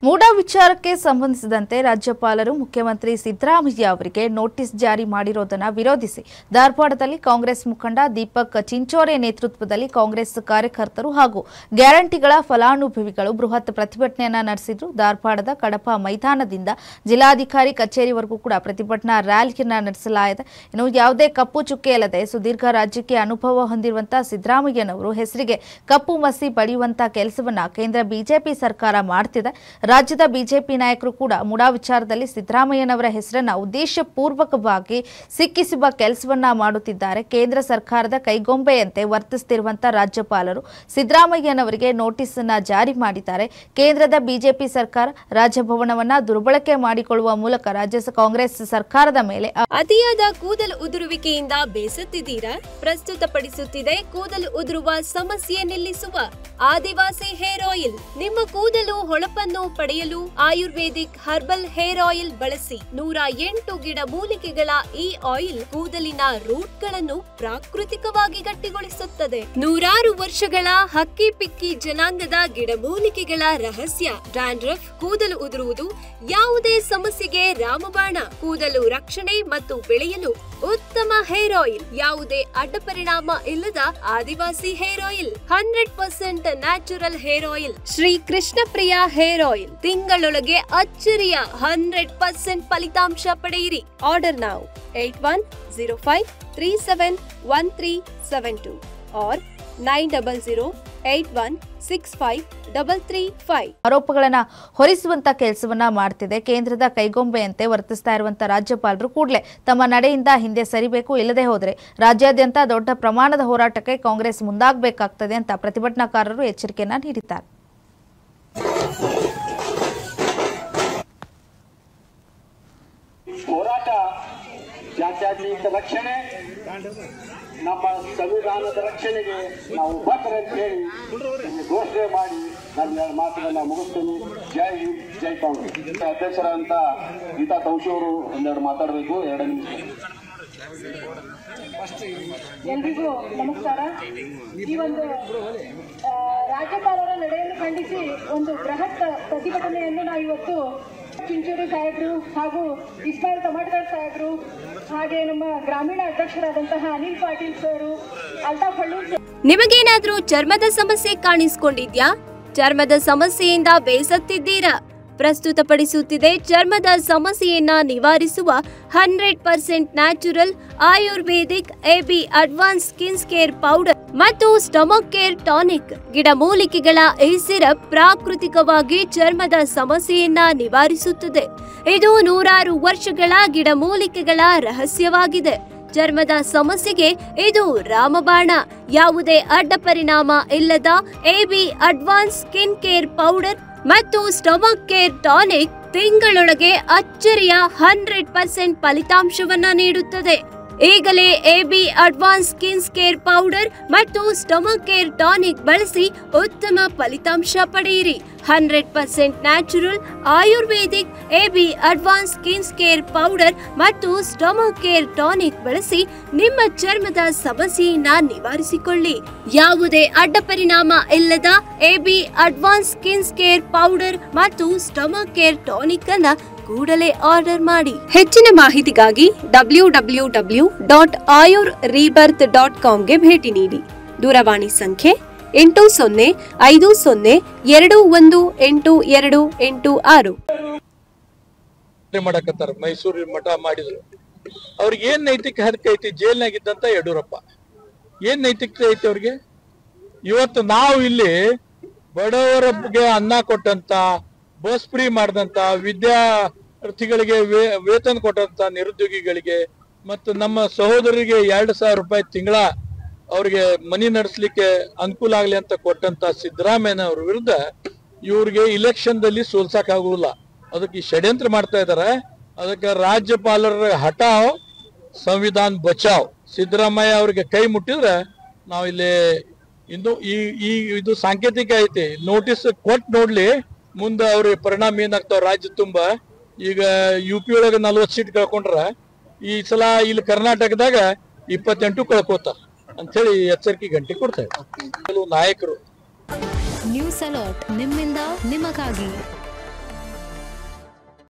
ಮೂಡ ವಿಚಾರಕ್ಕೆ ಸಂಬಂಧಿಸಿದಂತೆ ರಾಜ್ಯಪಾಲರು ಮುಖ್ಯಮಂತ್ರಿ ಸಿದ್ದರಾಮಯ್ಯ ಅವರಿಗೆ ನೋಟಿಸ್ ಜಾರಿ ಮಾಡಿರೋದನ್ನ ವಿರೋಧಿಸಿ ಧಾರವಾಡದಲ್ಲಿ ಕಾಂಗ್ರೆಸ್ ಮುಖಂಡ ದೀಪಕ್ ಚಿಂಚೋರೆ ನೇತೃತ್ವದಲ್ಲಿ ಕಾಂಗ್ರೆಸ್ ಕಾರ್ಯಕರ್ತರು ಹಾಗೂ ಗ್ಯಾರಂಟಿಗಳ ಫಲಾನುಭವಿಗಳು ಬೃಹತ್ ಪ್ರತಿಭಟನೆಯನ್ನ ನಡೆಸಿದ್ರು ಧಾರವಾಡದ ಕಡಪ ಮೈದಾನದಿಂದ ಜಿಲ್ಲಾಧಿಕಾರಿ ಕಚೇರಿವರೆಗೂ ಕೂಡ ಪ್ರತಿಭಟನಾ ರ್ಯಾಲಿಯನ್ನ ನಡೆಸಲಾಗಿದೆ ಇನ್ನು ಯಾವುದೇ ಕಪ್ಪು ಚುಕ್ಕೆ ಇಲ್ಲದೆ ಸುದೀರ್ಘ ರಾಜ್ಯಕ್ಕೆ ಅನುಭವ ಹೊಂದಿರುವಂತಹ ಸಿದ್ದರಾಮಯ್ಯನವರು ಹೆಸರಿಗೆ ಕಪ್ಪು ಮಸಿ ಬಳಿಯುವಂತ ಕೆಲಸವನ್ನ ಕೇಂದ್ರ ಬಿಜೆಪಿ ಸರ್ಕಾರ ಮಾಡ್ತಿದೆ ರಾಜ್ಯದ ಬಿಜೆಪಿ ನಾಯಕರು ಕೂಡ ಮುಡಾ ವಿಚಾರದಲ್ಲಿ ಸಿದ್ದರಾಮಯ್ಯನವರ ಹೆಸರನ್ನ ಉದ್ದೇಶಪೂರ್ವಕವಾಗಿ ಸಿಕ್ಕಿಸುವ ಕೆಲಸವನ್ನ ಮಾಡುತ್ತಿದ್ದಾರೆ ಕೇಂದ್ರ ಸರ್ಕಾರದ ಕೈಗೊಂಬೆಯಂತೆ ವರ್ತಿಸುತ್ತಿರುವಂತಹ ರಾಜ್ಯಪಾಲರು ಸಿದ್ದರಾಮಯ್ಯನವರಿಗೆ ನೋಟಿಸ್ ಅನ್ನ ಜಾರಿ ಮಾಡಿದ್ದಾರೆ ಕೇಂದ್ರದ ಬಿಜೆಪಿ ಸರ್ಕಾರ ರಾಜಭವನವನ್ನ ದುರ್ಬಳಕೆ ಮಾಡಿಕೊಳ್ಳುವ ಮೂಲಕ ರಾಜ್ಯ ಕಾಂಗ್ರೆಸ್ ಸರ್ಕಾರದ ಮೇಲೆ ಅತಿಯಾದ ಕೂದಲು ಉದುರುವಿಕೆಯಿಂದ ಬೇಸತ್ತಿದ್ದೀರಾ ಪ್ರಸ್ತುತಪಡಿಸುತ್ತಿದೆ ಕೂದಲು ಉದುರುವ ಸಮಸ್ಯೆ ನಿಲ್ಲಿಸುವ ಆದಿವಾಸಿ ಹೇರ್ ಆಯಿಲ್ ನಿಮ್ಮ ಕೂದಲು ಹೊಳಪನ್ನು ಪಡೆಯಲು ಆಯುರ್ವೇದಿಕ್ ಹರ್ಬಲ್ ಹೇರ್ ಆಯಿಲ್ ಬಳಸಿ ನೂರ ಎಂಟು ಗಿಡ ಮೂಲಿಕೆಗಳ ಈ ಆಯಿಲ್ ಕೂದಲಿನ ರೂಟ್ಗಳನ್ನು ಪ್ರಾಕೃತಿಕವಾಗಿ ಗಟ್ಟಿಗೊಳಿಸುತ್ತದೆ ನೂರಾರು ವರ್ಷಗಳ ಹಕ್ಕಿ ಪಿಕ್ಕಿ ಜನಾಂಗದ ಗಿಡಮೂಲಿಕೆಗಳ ರಹಸ್ಯ ಡ್ಯಾಂಡ್ರಫ್ ಕೂದಲು ಉದುರುವುದು ಯಾವುದೇ ಸಮಸ್ಯೆಗೆ ರಾಮಬಾಣ ಕೂದಲು ರಕ್ಷಣೆ ಮತ್ತು ಬೆಳೆಯಲು ಉತ್ತಮ ಹೇರ್ ಆಯಿಲ್ ಯಾವುದೇ ಅಡ್ಡ ಪರಿಣಾಮ ಇಲ್ಲದ Adivasi hair oil hundred percent natural hair oil Shri Krishna Priya hair oil ತಿಂಗಳೊಳಗೆ ಅಚ್ಚರಿಯ ಹಂಡ್ರೆಡ್ ಪರ್ಸೆಂಟ್ ಫಲಿತಾಂಶ ಪಡೆಯಿರಿ ಆರ್ಡರ್ ನಾವು eight one zero five three seven one three seven two ಆರ್ nine double zero eight one six five double three five ಆರೋಪಗಳನ್ನ ಹೊರಿಸುವಂತ ಕೆಲಸವನ್ನ ಮಾಡ್ತಿದೆ ಕೇಂದ್ರದ ಕೈಗೊಂಬೆಯಂತೆ ವರ್ತಿಸ್ತಾ ಇರುವಂತ ರಾಜ್ಯಪಾಲರು ಕೂಡಲೇ ತಮ್ಮ ನಡೆಯಿಂದ ಹಿಂದೆ ಸರಿಬೇಕು ಇಲ್ಲದೆ ಹೋದರೆ ರಾಜ್ಯಾದ್ಯಂತ ದೊಡ್ಡ ಪ್ರಮಾಣದ ಹೋರಾಟಕ್ಕೆ ಕಾಂಗ್ರೆಸ್ ಮುಂದಾಗಬೇಕಾಗ್ತದೆ ಅಂತ ಪ್ರತಿಭಟನಾಕಾರರು ಎಚ್ಚರಿಕೆಯನ್ನ ನೀಡಿದ್ದಾರೆ ಹೋರಾಟ ಜಾತ್ಯತೀತ ರಕ್ಷಣೆ ನಮ್ಮ ಸಂವಿಧಾನದ ರಕ್ಷಣೆಗೆ ನಾವು ಬದ್ಧರು ಅಂತ ಹೇಳಿ ಇಲ್ಲಿ ಘೋಷಣೆ ಮಾಡಿ ನನ್ನ ಎರಡು ಮಾತುಗಳನ್ನ ಮುಗಿಸ್ತೀನಿ ಜೈ ಹಿಂದ್ ಜೈ ಕಾಂಗ್ರೆಸ್ ಅಧ್ಯಕ್ಷರಂತ ಗೀತಾ ತೌಶಿ ಅವರು ಒಂದೆರಡು ಮಾತಾಡಬೇಕು ಎರಡು ನಿಮಿಷ ಎಲ್ರಿಗೂ ನಮಸ್ಕಾರ ಈ ಒಂದು ಆ, ರಾಜ್ಯಪಾಲರ ನಡೆಯನ್ನು ಖಂಡಿಸಿ ಒಂದು ಬೃಹತ್ ಪ್ರತಿಭಟನೆಯನ್ನು ನಾವು ಇವತ್ತು ಚಿಂಚೂರಿ ಸಾಹೇಬರು ಹಾಗೂ ಇಸ್ಮಾಯಿಲ್ ಟಮಾಟಗಾರ್ ಸಾಹೇಬರು ಹಾಗೆ ನಮ್ಮ ಗ್ರಾಮೀಣ ಅಧ್ಯಕ್ಷರಾದಂತಹ ಅನಿಲ್ ಪಾಟೀಲ್ ಸರ್ ಅಲ್ತಾಫ್ ಹಳ್ಳೂರ್ ಸರ್ ನಿಮಗೇನಾದ್ರೂ ಚರ್ಮದ ಸಮಸ್ಯೆ ಕಾಣಿಸ್ಕೊಂಡಿದ್ಯಾ ಚರ್ಮದ ಸಮಸ್ಯೆಯಿಂದ ಬೇಸತ್ತಿದ್ದೀರಾ ಪ್ರಸ್ತುತಪಡಿಸುತ್ತಿದೆ ಚರ್ಮದ ಸಮಸ್ಯೆಯನ್ನ ನಿವಾರಿಸುವ hundred percent natural Ayurvedic AB advance skin care powder ಮತ್ತು ಸ್ಟಮಕ್ ಕೇರ್ ಟಾನಿಕ್ ಗಿಡಮೂಲಿಕೆಗಳ ಈ ಸಿರಪ್ ಪ್ರಾಕೃತಿಕವಾಗಿ ಚರ್ಮದ ಸಮಸ್ಯೆಯನ್ನ ನಿವಾರಿಸುತ್ತದೆ ಇದು ನೂರಾರು ವರ್ಷಗಳ ಗಿಡಮೂಲಿಕೆಗಳ ರಹಸ್ಯವಾಗಿದೆ ಚರ್ಮದ ಸಮಸ್ಯೆಗೆ ಇದು ರಾಮಬಾಣ ಯಾವುದೇ ಅಡ್ಡ ಪರಿಣಾಮ ಇಲ್ಲದ AB advance skin care powder ಮತ್ತು ಸ್ಟಮಕ್ ಕೇರ್ ಟಾನಿಕ್ ತಿಂಗಳೊಳಗೆ ಅಚ್ಚರಿಯ ಹಂಡ್ರೆಡ್ ಪರ್ಸೆಂಟ್ ಫಲಿತಾಂಶವನ್ನ ನೀಡುತ್ತದೆ ಈಗಲೇ AB advance skin care powder ಮತ್ತು ಸ್ಟಮಕ್ ಕೇರ್ ಟಾನಿಕ್ ಬಳಸಿ ಉತ್ತಮ ಫಲಿತಾಂಶ ಪಡೆಯಿರಿ hundred percent natural Ayurvedic AB advance skin care powder ಮತ್ತು ಸ್ಟಮಕ್ ಕೇರ್ ಟಾನಿಕ್ ಬಳಸಿ ನಿಮ್ಮ ಚರ್ಮದ ಸಮಸ್ಯೆಯನ್ನ ನಿವಾರಿಸಿಕೊಳ್ಳಿ ಯಾವುದೇ ಅಡ್ಡ ಪರಿಣಾಮ ಇಲ್ಲದ AB advance skin care powder ಮತ್ತು ಸ್ಟಮಕ್ ಕೇರ್ ಟಾನಿಕ್ ಅನ್ನ ಕೂಡಲೇ ಆರ್ಡರ್ ಮಾಡಿ ಹೆಚ್ಚಿನ ಮಾಹಿತಿಗಾಗಿ W W W dot Ayur rebirth dot ಕಾಮ್ಗೆ ಭೇಟಿ ನೀಡಿ ದೂರವಾಣಿ ಸಂಖ್ಯೆ ಎಂಟು ಸೊನ್ನೆ ಐದು ಸೊನ್ನೆ ಎರಡು ಒಂದು ಎಂಟು ಎರಡು ಎಂಟು ಆರು ಪ್ರತಿಭಟನೆ ಮಾಡಕತ್ತಾರ ಮೈಸೂರಿನ ಮಠ ಮಾಡಿದ್ರು ಅವ್ರಿಗೆ ಏನ್ ನೈತಿಕ ಹರಕೆ ಐತಿ ಜೈಲ್ನಾಗ ಇದ್ದಂತ ಯಡಿಯೂರಪ್ಪ ಏನ್ ನೈತಿಕತೆ ಐತಿ ಅವ್ರಿಗೆ ಇವತ್ತು ನಾವು ಇಲ್ಲಿ ಬಡವರಿಗೆ ಅನ್ನ ಕೊಟ್ಟಂತ ಬಸ್ ಫ್ರೀ ಮಾಡಿದಂತ ವಿದ್ಯಾರ್ಥಿಗಳಿಗೆ ವೇ- ವೇತನ ಕೊಟ್ಟಂತ ನಿರುದ್ಯೋಗಿಗಳಿಗೆ ಮತ್ತು ನಮ್ಮ ಸಹೋದರರಿಗೆ ಎರಡು ಸಾವಿರ ರೂಪಾಯಿ ತಿಂಗಳ ಅವ್ರಿಗೆ ಮನಿ ನಡೆಸಲಿಕ್ಕೆ ಅನುಕೂಲ ಆಗ್ಲಿ ಅಂತ ಕೊಟ್ಟಂತ ಸಿದ್ದರಾಮಯ್ಯ ಅವ್ರ ವಿರುದ್ಧ ಇವ್ರಿಗೆ ಇಲೆಕ್ಷನ್ ದಲ್ಲಿ ಸೋಲ್ಸಕ್ ಆಗುದಿಲ್ಲ ಅದಕ್ಕೆ ಈ ಷಡ್ಯಂತ್ರ ಮಾಡ್ತಾ ಇದಾರೆ ಅದಕ್ಕೆ ರಾಜ್ಯಪಾಲರ ಹಠಾವ್ ಸಂವಿಧಾನ ಬಚಾವ್ ಸಿದ್ದರಾಮಯ್ಯ ಅವ್ರಿಗೆ ಕೈ ಮುಟ್ಟಿದ್ರೆ ನಾವು ಇಲ್ಲಿ ಇನ್ನು ಈ ಈ ಇದು ಸಾಂಕೇತಿಕ ಐತಿ ನೋಟಿಸ್ ಕೊಟ್ಟು ನೋಡ್ಲಿ ಮುಂದೆ ಅವ್ರಿಗೆ ಪರಿಣಾಮ ಏನಾಗ್ತಾವ ರಾಜ್ಯ ತುಂಬಾ ಈಗ ಯು ಪಿ ಒಳಗೆ ನಲ್ವತ್ತು ಸೀಟ್ ಕಳ್ಕೊಂಡ್ರ ಈ ಸಲ ಇಲ್ಲಿ ಕರ್ನಾಟಕದಾಗ ಇಪ್ಪತ್ತೆಂಟು ಕಳ್ಕೋತ ಅಂತ ಹೇಳಿ ಎಚ್ಚರಿಕೆ ಗಂಟೆ ಕೊಡ್ತಾರೆ ಕೆಲವು ನಾಯಕರು ನ್ಯೂಸ್ ಅಲರ್ಟ್ ನಿಮ್ಮಿಂದ ನಿಮಗಾಗಿ